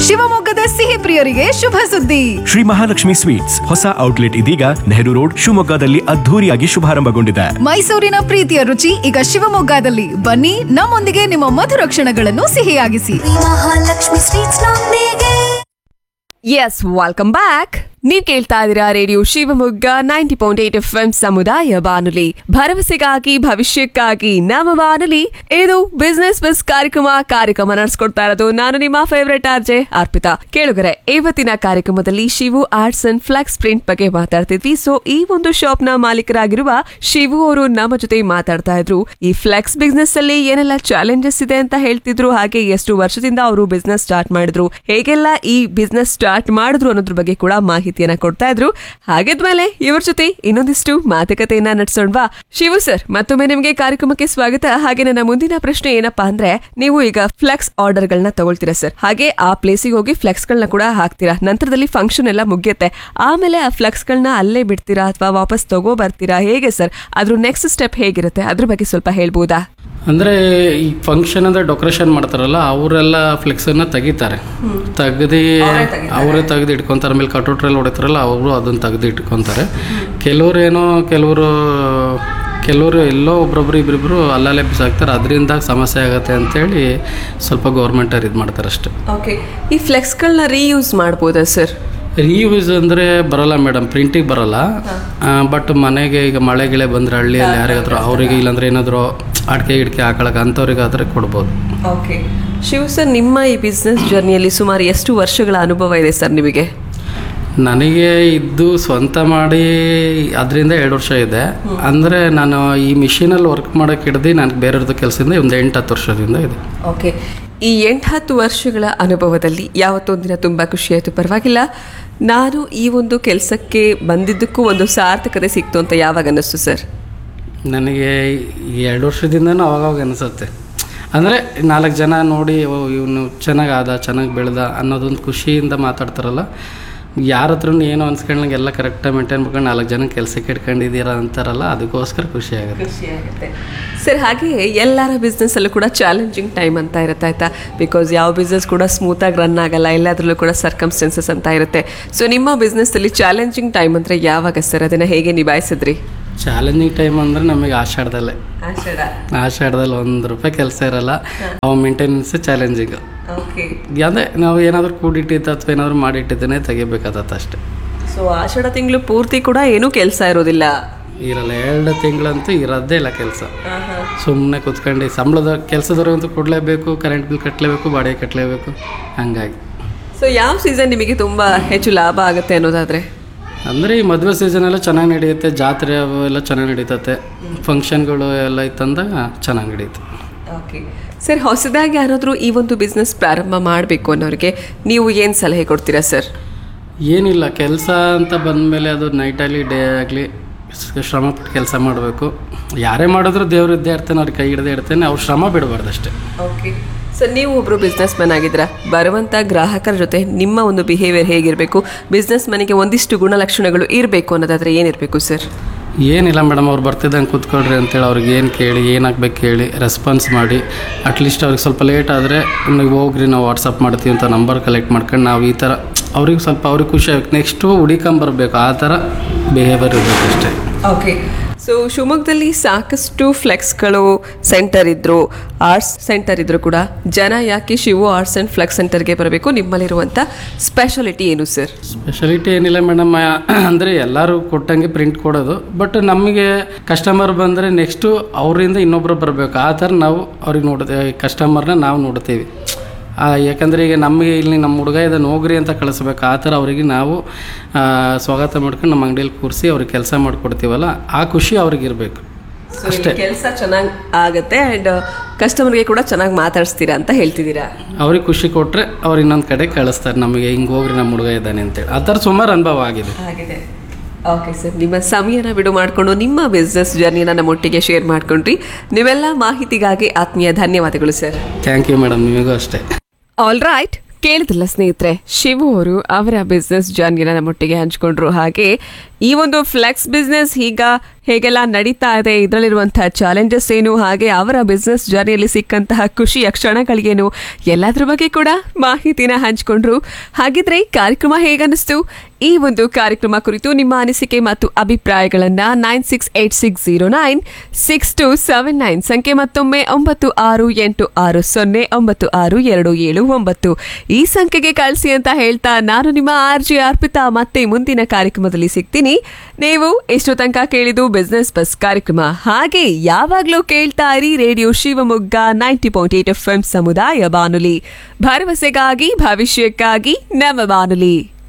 ಶಿವಮೊಗ್ಗದ ಸಿಹಿ ಪ್ರಿಯರಿಗೆ ಶುಭ ಸುದ್ದಿ ಶ್ರೀ ಮಹಾಲಕ್ಷ್ಮಿ ಸ್ವೀಟ್ಸ್ ಹೊಸ ಔಟ್ಲೆಟ್ ಇದೀಗ ನೆಹರು ರೋಡ್ ಶಿವಮೊಗ್ಗದಲ್ಲಿ ಅದ್ಧೂರಿಯಾಗಿ ಶುಭಾರಂಭಗೊಂಡಿದೆ ಮೈಸೂರಿನ ಪ್ರೀತಿಯ ರುಚಿ ಈಗ ಶಿವಮೊಗ್ಗದಲ್ಲಿ ಬನ್ನಿ ನಮ್ಮೊಂದಿಗೆ ನಿಮ್ಮ ಮಧುರ ಕ್ಷಣಗಳನ್ನು ಸಿಹಿಯಾಗಿಸಿ ಮಹಾಲಕ್ಷ್ಮಿ ಸ್ವೀಟ್ಸ್ ನೊಂದಿಗೆ ಎಸ್ ವೆಲ್ಕಮ್ ಬ್ಯಾಕ್ ನೀವ್ ಕೇಳ್ತಾ ಇದ್ದೀರಾ radio Shivamogga ninety point eight F M ಸಮುದಾಯ ಬಾನುಲಿ ಭರವಸೆಗಾಗಿ ಭವಿಷ್ಯಕ್ಕಾಗಿ ನಮ್ಮ ಬಾನುಲಿ ಇದು ಬಿಸ್ನೆಸ್ ಬಸ್ ಕಾರ್ಯಕ್ರಮ ಕಾರ್ಯಕ್ರಮ ನಡೆಸ್ಕೊಡ್ತಾ ಇರೋದು ನಾನು ನಿಮ್ಮ ಫೇವರೇಟ್ ಆರ್ಜೆ ಅರ್ಪಿತಾ ಕೇಳುಗರೆ ಇವತ್ತಿನ ಕಾರ್ಯಕ್ರಮದಲ್ಲಿ Shivu arts and flex print ಬಗ್ಗೆ ಮಾತಾಡ್ತಿದ್ವಿ ಸೊ ಈ ಒಂದು ಶಾಪ್ ನ ಮಾಲೀಕರಾಗಿರುವ ಶಿವು ಅವರು ನಮ್ಮ ಜೊತೆ ಮಾತಾಡ್ತಾ ಇದ್ರು ಈ ಫ್ಲೆಕ್ಸ್ ಬಿಸ್ನೆಸ್ ಅಲ್ಲಿ ಏನೆಲ್ಲ ಚಾಲೆಂಜಸ್ ಇದೆ ಅಂತ ಹೇಳ್ತಿದ್ರು ಹಾಗೆ ಎಷ್ಟು ವರ್ಷದಿಂದ ಅವರು ಬಿಸ್ನೆಸ್ ಸ್ಟಾರ್ಟ್ ಮಾಡಿದ್ರು ಹೇಗೆಲ್ಲ ಈ ಬಿಸ್ನೆಸ್ ಸ್ಟಾರ್ಟ್ ಮಾಡಿದ್ರು ಅನ್ನೋದ್ರ ಬಗ್ಗೆ ಕೂಡ ಮಾಹಿತಿಯನ್ನ ಕೊಡ್ತಾ ಇದ್ರು ಹಾಗಿದ್ಮೇಲೆ ಇವ್ರ ಜೊತೆ ಇನ್ನೊಂದಿಷ್ಟು ಮಾತುಕತೆಯನ್ನ ನಡೆಸೋಣವಾ ಶಿವು ಸರ್ ಮತ್ತೊಮ್ಮೆ ನಿಮಗೆ ಕಾರ್ಯಕ್ರಮಕ್ಕೆ ಸ್ವಾಗತ ಹಾಗೆ ನನ್ನ ಮುಂದಿನ ಪ್ರಶ್ನೆ ಏನಪ್ಪಾ ಅಂದ್ರೆ ನೀವು ಈಗ ಫ್ಲೆಕ್ಸ್ ಆರ್ಡರ್ ಗಳನ್ನ ತಗೊಳ್ತೀರಾ ಸರ್ ಹಾಗೆ ಆ ಪ್ಲೇಸಿಗೆ ಹೋಗಿ ಫ್ಲೆಕ್ಸ್ ಗಳನ್ನ ಕೂಡ ಹಾಕ್ತೀರಾ ನಂತರದಲ್ಲಿ ಫಂಕ್ಷನ್ ಎಲ್ಲ ಮುಗಿಯುತ್ತೆ ಆಮೇಲೆ ಆ ಫ್ಲೆಕ್ಸ್ ಗಳನ್ನ ಅಲ್ಲೇ ಬಿಡ್ತೀರಾ ಅಥವಾ ವಾಪಸ್ ತಗೋ ಬರ್ತೀರಾ ಹೇಗೆ ಸರ್ ಅದ್ರ ನೆಕ್ಸ್ಟ್ ಸ್ಟೆಪ್ ಹೇಗಿರುತ್ತೆ ಅದ್ರ ಬಗ್ಗೆ ಸ್ವಲ್ಪ ಹೇಳ್ಬೋದಾ ಅಂದರೆ ಈ ಫಂಕ್ಷನ್ ಅಂದರೆ ಡೆಕೋರೇಷನ್ ಮಾಡ್ತಾರಲ್ಲ ಅವರೆಲ್ಲ ಫ್ಲೆಕ್ಸನ್ನು ತೆಗಿತಾರೆ ತೆಗ್ದು ಅವರೇ ತೆಗೆದು ಇಟ್ಕೊತಾರೆ ಆಮೇಲೆ ಕಟೌಟ್ರಲ್ಲಿ ಹೊಡಿತಾರಲ್ಲ ಅವರು ಅದನ್ನು ತೆಗೆದು ಇಟ್ಕೊತಾರೆ ಕೆಲವ್ರು ಏನೋ ಕೆಲವರು ಕೆಲವರು ಎಲ್ಲೋ ಒಬ್ರೊಬ್ರು ಇಬ್ಬರಿಬ್ರು ಅಲ್ಲಲ್ಲೇ ಬಿಸಾಕ್ತಾರೆ ಅದರಿಂದ ಸಮಸ್ಯೆ ಆಗುತ್ತೆ ಅಂತೇಳಿ ಸ್ವಲ್ಪ ಗೌರ್ಮೆಂಟವ್ರು ಇದು ಮಾಡ್ತಾರೆ ಅಷ್ಟೇ ಓಕೆ ಈ ಫ್ಲೆಕ್ಸ್ಗಳನ್ನ ರೀಯೂಸ್ ಮಾಡ್ಬೋದಾ ಸರ್ ರೀಯೂಸ್ ಅಂದರೆ ಬರಲ್ಲ ಮೇಡಮ್ ಪ್ರಿಂಟಿಗೆ ಬರಲ್ಲ ಬಟ್ ಮನೆಗೆ ಈಗ ಮಳೆ ಗಿಳೆ ಬಂದರೆ ಹಳ್ಳಿಯಲ್ಲಿ ಯಾರಿಗಾದ್ರೂ ಅವರಿಗೆ ಇಲ್ಲಾಂದ್ರೆ ಏನಾದರೂ ಅಡಿಕೆ ಗಿಡಕೆ ಹಾಕೊಳಕ್ಕೆ ಅಂಥವ್ರಿಗಾದರೆ ಕೊಡ್ಬೋದು ಓಕೆ ಶಿವ್ ಸರ್ ನಿಮ್ಮ ಈ ಬಿಸ್ನೆಸ್ ಜರ್ನಿಯಲ್ಲಿ ಸುಮಾರು ಎಷ್ಟು ವರ್ಷಗಳ ಅನುಭವ ಇದೆ ಸರ್ ನಿಮಗೆ ನನಗೆ ಇದ್ದು ಸ್ವಂತ ಮಾಡಿ ಅದರಿಂದ ಎರಡು ವರ್ಷ ಇದೆ ಅಂದರೆ ನಾನು ಈ ಮಿಷಿನಲ್ಲಿ ವರ್ಕ್ ಮಾಡೋಕೆ ಹಿಡ್ದು ನನಗೆ ಬೇರೆಯವ್ರದ್ದು ಕೆಲಸದಿಂದ ಒಂದು ಎಂಟು ಹತ್ತು ವರ್ಷದಿಂದ ಇದೆ ಓಕೆ ಈ ಎಂಟು ಹತ್ತು ವರ್ಷಗಳ ಅನುಭವದಲ್ಲಿ ಯಾವತ್ತೊಂದಿನ ತುಂಬ ಖುಷಿಯಾಯಿತು ಪರವಾಗಿಲ್ಲ ನಾನು ಈ ಒಂದು ಕೆಲಸಕ್ಕೆ ಬಂದಿದ್ದಕ್ಕೂ ಒಂದು ಸಾರ್ಥಕತೆ ಸಿಕ್ತು ಅಂತ ಯಾವಾಗ ಅನ್ನಿಸ್ತು ಸರ್ ನನಗೆ ಈ ಎರಡು ವರ್ಷದಿಂದನೂ ಅವಾಗವಾಗ ಅನಿಸುತ್ತೆ ಅಂದರೆ ನಾಲ್ಕು ಜನ ನೋಡಿ ಓ ಇವನು ಚೆನ್ನಾಗಿ ಆದ ಚೆನ್ನಾಗಿ ಬೆಳೆದ ಅನ್ನೋದೊಂದು ಖುಷಿಯಿಂದ ಮಾತಾಡ್ತಾರಲ್ಲ ಯಾರ ಹತ್ರನೂ ಏನು ಅನ್ಸ್ಕೊಂಡಂಗೆ ಎಲ್ಲ ಕರೆಕ್ಟಾಗಿ ಮೇಂಟೈನ್ ಮಾಡ್ಕೊಂಡು ನಾಲ್ಕು ಜನ ಕೆಲಸಕ್ಕೆ ಇಟ್ಕೊಂಡಿದ್ದೀರಾ ಅಂತಾರಲ್ಲ ಅದಕ್ಕೋಸ್ಕರ ಖುಷಿ ಆಗುತ್ತೆ ಖುಷಿಯಾಗುತ್ತೆ ಸರ್ ಹಾಗೆ ಎಲ್ಲರ ಬಿಸ್ನೆಸ್ಸಲ್ಲೂ ಕೂಡ ಚಾಲೆಂಜಿಂಗ್ ಟೈಮ್ ಅಂತ ಇರುತ್ತೆ ಆಯ್ತಾ ಬಿಕಾಸ್ ಯಾವ ಬಿಸ್ನೆಸ್ ಕೂಡ ಸ್ಮೂತಾಗಿ ರನ್ ಆಗಲ್ಲ ಎಲ್ಲದರಲ್ಲೂ ಕೂಡ ಸರ್ಕಮ್ಸ್ಟೆನ್ಸಸ್ ಅಂತ ಇರುತ್ತೆ ಸೊ ನಿಮ್ಮ ಬಿಸ್ನೆಸ್ಸಲ್ಲಿ ಚಾಲೆಂಜಿಂಗ್ ಟೈಮ್ ಅಂದರೆ ಯಾವಾಗ ಸರ್ ಅದನ್ನು ಹೇಗೆ ನಿಭಾಯಿಸಿದ್ರಿ ಚಾಲೆಂಜಿಂಗ್ ಟೈಮ್ ಅಂದರೆ ನಮಗೆ ಆಷಾಢದಲ್ಲೇ ಆಷಾಢದಲ್ಲಿ ಒಂದು ರೂಪಾಯಿ ಕೆಲಸ ಇರಲ್ಲ ಅವ ಮೇಂಟೆನೆನ್ಸ್ ಚಾಲೆಂಜಿಂಗ್ ಓಕೆ ಅದೇ ನಾವು ಏನಾದರೂ ಕೂಡಿಟ್ಟಿದ್ದು ಅಥವಾ ಏನಾದರೂ ಮಾಡಿಟ್ಟಿದ್ದೇನೆ ತೆಗಿಬೇಕಾದತ್ತ ಅಷ್ಟೇ ಸೊ ಆಷಾಢ ತಿಂಗಳು ಪೂರ್ತಿ ಕೂಡ ಏನೂ ಕೆಲಸ ಇರೋದಿಲ್ಲ ಇರಲ್ಲ ಎರಡು ತಿಂಗಳಂತೂ ಇರೋದೇ ಇಲ್ಲ ಕೆಲಸ ಸುಮ್ಮನೆ ಕುತ್ಕೊಂಡು ಸಂಬಳದ ಕೆಲಸದವ್ರಂತೂ ಕೊಡಲೇಬೇಕು ಕರೆಂಟ್ ಬಿಲ್ ಕಟ್ಟಲೇಬೇಕು ಬಾಡಿಗೆ ಕಟ್ಟಲೇಬೇಕು ಹಂಗಾಗಿ ಸೊ ಯಾವ ಸೀಸನ್ ನಿಮಗೆ ತುಂಬ ಹೆಚ್ಚು ಲಾಭ ಆಗುತ್ತೆ ಅನ್ನೋದಾದರೆ ಅಂದರೆ ಈ ಮದುವೆ ಸೀಸನ್ ಎಲ್ಲ ಚೆನ್ನಾಗಿ ನಡೆಯುತ್ತೆ ಜಾತ್ರೆ ಅವು ಎಲ್ಲ ಚೆನ್ನಾಗಿ ನಡೀತತೆ ಫಂಕ್ಷನ್ಗಳು ಎಲ್ಲ ಇತ್ತಂದಾಗ ಚೆನ್ನಾಗಿ ನಡೆಯುತ್ತೆ ಓಕೆ ಸರ್ ಹೊಸದಾಗಿ ಯಾರಾದರೂ ಈ ಒಂದು ಬಿಸ್ನೆಸ್ ಪ್ರಾರಂಭ ಮಾಡಬೇಕು ಅನ್ನೋರಿಗೆ ನೀವು ಏನು ಸಲಹೆ ಕೊಡ್ತೀರಾ ಸರ್ ಏನಿಲ್ಲ ಕೆಲಸ ಅಂತ ಬಂದಮೇಲೆ ಅದು ನೈಟಲ್ಲಿ ಡೇ ಆಗಲಿ ಶ್ರಮಪಟ್ಟು ಕೆಲಸ ಮಾಡಬೇಕು ಯಾರೇ ಮಾಡಿದ್ರು ದೇವ್ರು ಇದ್ದೇ ಇರ್ತಾನೆ ಅವ್ರಿಗೆ ಕೈ ಹಿಡ್ದೇ ಇರ್ತಾನೆ ಅವ್ರು ಶ್ರಮ ಬಿಡಬಾರ್ದು ಅಷ್ಟೇ ಓಕೆ ಸರ್ ನೀವು ಒಬ್ಬರು ಬಿಸ್ನೆಸ್ ಮ್ಯಾನ್ ಆಗಿದ್ದೀರಾ ಬರುವಂಥ ಗ್ರಾಹಕರ ಜೊತೆ ನಿಮ್ಮ ಒಂದು ಬಿಹೇವಿಯರ್ ಹೇಗಿರಬೇಕು ಬಿಸ್ನೆಸ್ ಮನೆಗೆ ಒಂದಿಷ್ಟು ಗುಣಲಕ್ಷಣಗಳು ಇರಬೇಕು ಅನ್ನೋದಾದರೆ ಏನಿರಬೇಕು ಸರ್ ಏನಿಲ್ಲ ಮೇಡಮ್ ಅವ್ರು ಬರ್ತಿದ್ದಂಗೆ ಕೂತ್ಕೊಳ್ರಿ ಅಂತೇಳಿ ಅವ್ರಿಗೆ ಏನು ಕೇಳಿ ಏನಾಗಬೇಕು ಕೇಳಿ ರೆಸ್ಪಾನ್ಸ್ ಮಾಡಿ ಅಟ್ಲೀಸ್ಟ್ ಅವ್ರಿಗೆ ಸ್ವಲ್ಪ ಲೇಟ್ ಆದರೆ ನೀವು ಹೋಗ್ರಿ ನಾವು ವಾಟ್ಸಪ್ ಮಾಡ್ತೀವಿ ಅಂತ ನಂಬರ್ ಕಲೆಕ್ಟ್ ಮಾಡ್ಕೊಂಡು ನಾವು ಈ ಥರ ಅವ್ರಿಗೆ ಸ್ವಲ್ಪ ಅವ್ರಿಗೆ ಖುಷಿ ಆಗುತ್ತೆ ನೆಕ್ಸ್ಟು ಹುಡಿಕೊಂಬರ್ಬೇಕು ಆ ಥರ ಬಿಹೇವಿಯರ್ ಇರಬೇಕು ಅಷ್ಟೇ ಓಕೆ ಸೊ ಶಿವಮೊಗ್ಗದಲ್ಲಿ ಸಾಕಷ್ಟು ಫ್ಲೆಕ್ಸ್ಗಳು ಸೆಂಟರ್ ಇದ್ರು ಆರ್ಟ್ಸ್ ಸೆಂಟರ್ ಇದ್ರು ಕೂಡ ಜನ ಯಾಕೆ ಶಿವು ಆರ್ಟ್ಸ್ ಆ್ಯಂಡ್ ಫ್ಲೆಕ್ಸ್ ಸೆಂಟರ್ಗೆ ಬರಬೇಕು ನಿಮ್ಮಲ್ಲಿರುವಂಥ ಸ್ಪೆಷಾಲಿಟಿ ಏನು ಸರ್ ಸ್ಪೆಷಾಲಿಟಿ ಏನಿಲ್ಲ ಮೇಡಮ್ ಅಂದರೆ ಎಲ್ಲರೂ ಕೊಟ್ಟಂಗೆ ಪ್ರಿಂಟ್ ಕೊಡೋದು ಬಟ್ ನಮಗೆ ಕಸ್ಟಮರ್ ಬಂದರೆ ನೆಕ್ಸ್ಟು ಅವರಿಂದ ಇನ್ನೊಬ್ಬರು ಬರಬೇಕು ಆ ಥರ ನಾವು ಅವ್ರಿಗೆ ನೋಡ್ತೇವೆ ಕಸ್ಟಮರ್ನ ನಾವು ನೋಡ್ತೀವಿ ಆ, ಯಾಕಂದರೆ ಈಗ ನಮಗೆ ಇಲ್ಲಿ ನಮ್ಮ ಹುಡುಗ ಇದನ್ನು ಹೋಗ್ರಿ ಅಂತ ಕಳಿಸ್ಬೇಕು ಆ ಥರ ಅವರಿಗೆ ನಾವು ಆ, ಸ್ವಾಗತ ಮಾಡ್ಕೊಂಡು ನಮ್ಮ ಅಂಗಡಿಯಲ್ಲಿ ಕೂರಿಸಿ ಅವ್ರಿಗೆ ಕೆಲಸ ಮಾಡಿಕೊಡ್ತೀವಲ್ಲ ಆ ಖುಷಿ ಅವ್ರಿಗೆ ಇರಬೇಕು ಅಷ್ಟೇ ಕೆಲಸ ಚೆನ್ನಾಗಿ ಆಗುತ್ತೆ ಆ್ಯಂಡ್ ಕಸ್ಟಮರ್ಗೆ ಕೂಡ ಚೆನ್ನಾಗಿ ಮಾತಾಡಿಸ್ತೀರಾ ಅಂತ ಹೇಳ್ತಿದ್ದೀರಾ ಅವ್ರಿಗೆ ಖುಷಿ ಕೊಟ್ಟರೆ ಅವ್ರು ಇನ್ನೊಂದು ಕಡೆ ಕಳಿಸ್ತಾರೆ ನಮಗೆ ಹಿಂಗೆ ಹೋಗ್ರಿ ನಮ್ಮ ಹುಡುಗ ಇದ್ದಾನೆ ಅಂತೇಳಿ ಆ ಥರ ಸುಮಾರು ಅನುಭವ ಆಗಿದೆ ಆಗಿದೆ ಓಕೆ ಸರ್ ನಿಮ್ಮ ಸಮಯನ ಬಿಡು ಮಾಡಿಕೊಂಡು ನಿಮ್ಮ ಬಿಸ್ನೆಸ್ ಜರ್ನಿನ ನಮ್ಮೊಟ್ಟಿಗೆ ಶೇರ್ ಮಾಡ್ಕೊಂಡ್ರಿ ನೀವೆಲ್ಲ ಮಾಹಿತಿಗಾಗಿ ಆತ್ಮೀಯ ಧನ್ಯವಾದಗಳು ಸರ್ ಥ್ಯಾಂಕ್ ಯು ಮೇಡಮ್ ನಿಮಗೂ ಅಷ್ಟೇ ಆಲ್ ರೈಟ್ ಕೇಳಿದ್ರಲ್ಲ ಸ್ನೇಹಿತರೆ ಶಿವು ಅವರು ಅವರ ಬಿಸ್ನೆಸ್ ಜರ್ನಿನ ನಮ್ಮೊಟ್ಟಿಗೆ ಹಂಚ್ಕೊಂಡ್ರು ಹಾಗೆ ಈ ಒಂದು ಫ್ಲೆಕ್ಸ್ ಬಿಸ್ನೆಸ್ ಈಗ ಹೇಗೆಲ್ಲ ನಡೀತಾ ಇದೆ ಇದರಲ್ಲಿರುವಂತಹ ಚಾಲೆಂಜಸ್ ಏನು ಹಾಗೆ ಅವರ ಬಿಸ್ನೆಸ್ ಜರ್ನಿಯಲ್ಲಿ ಸಿಕ್ಕಂತಹ ಖುಷಿಯ ಕ್ಷಣಗಳಿಗೇನು ಎಲ್ಲದ್ರ ಬಗ್ಗೆ ಕೂಡ ಮಾಹಿತಿನ ಹಂಚಿಕೊಂಡ್ರು ಹಾಗಿದ್ರೆ ಕಾರ್ಯಕ್ರಮ ಹೇಗನ್ನಿಸ್ತು ಈ ಒಂದು ಕಾರ್ಯಕ್ರಮ ಕುರಿತು ನಿಮ್ಮ ಅನಿಸಿಕೆ ಮತ್ತು ಅಭಿಪ್ರಾಯಗಳನ್ನ nine six eight six zero nine six two seven nine ಸಂಖ್ಯೆ ಮತ್ತೊಮ್ಮೆ ಒಂಬತ್ತು ಆರು ಎಂಟು ಆರು ಸೊನ್ನೆ ಒಂಬತ್ತು ಆರು ಎರಡು ಏಳು ಒಂಬತ್ತು ಈ ಸಂಖ್ಯೆಗೆ ಕಳಿಸಿ ಅಂತ ಹೇಳ್ತಾ ನಾನು ನಿಮ್ಮ ಆರ್ ಜಿ ಅರ್ಪಿತಾ ಮತ್ತೆ ಮುಂದಿನ ಕಾರ್ಯಕ್ರಮದಲ್ಲಿ ಸಿಗ್ತೀನಿ ನೀವು ಎಷ್ಟು ತನಕ ಕೇಳಿದ್ದು ಬಿಸ್ನೆಸ್ ಬಸ್ ಕಾರ್ಯಕ್ರಮ ಹಾಗೆ ಯಾವಾಗ್ಲೂ ಕೇಳ್ತಾ ಇರಿ radio Shivamogga ninety point eight F M ಸಮುದಾಯ ಬಾನುಲಿ ಭರವಸೆಗಾಗಿ ಭವಿಷ್ಯಕ್ಕಾಗಿ ನಮ್ಮ ಬಾನುಲಿ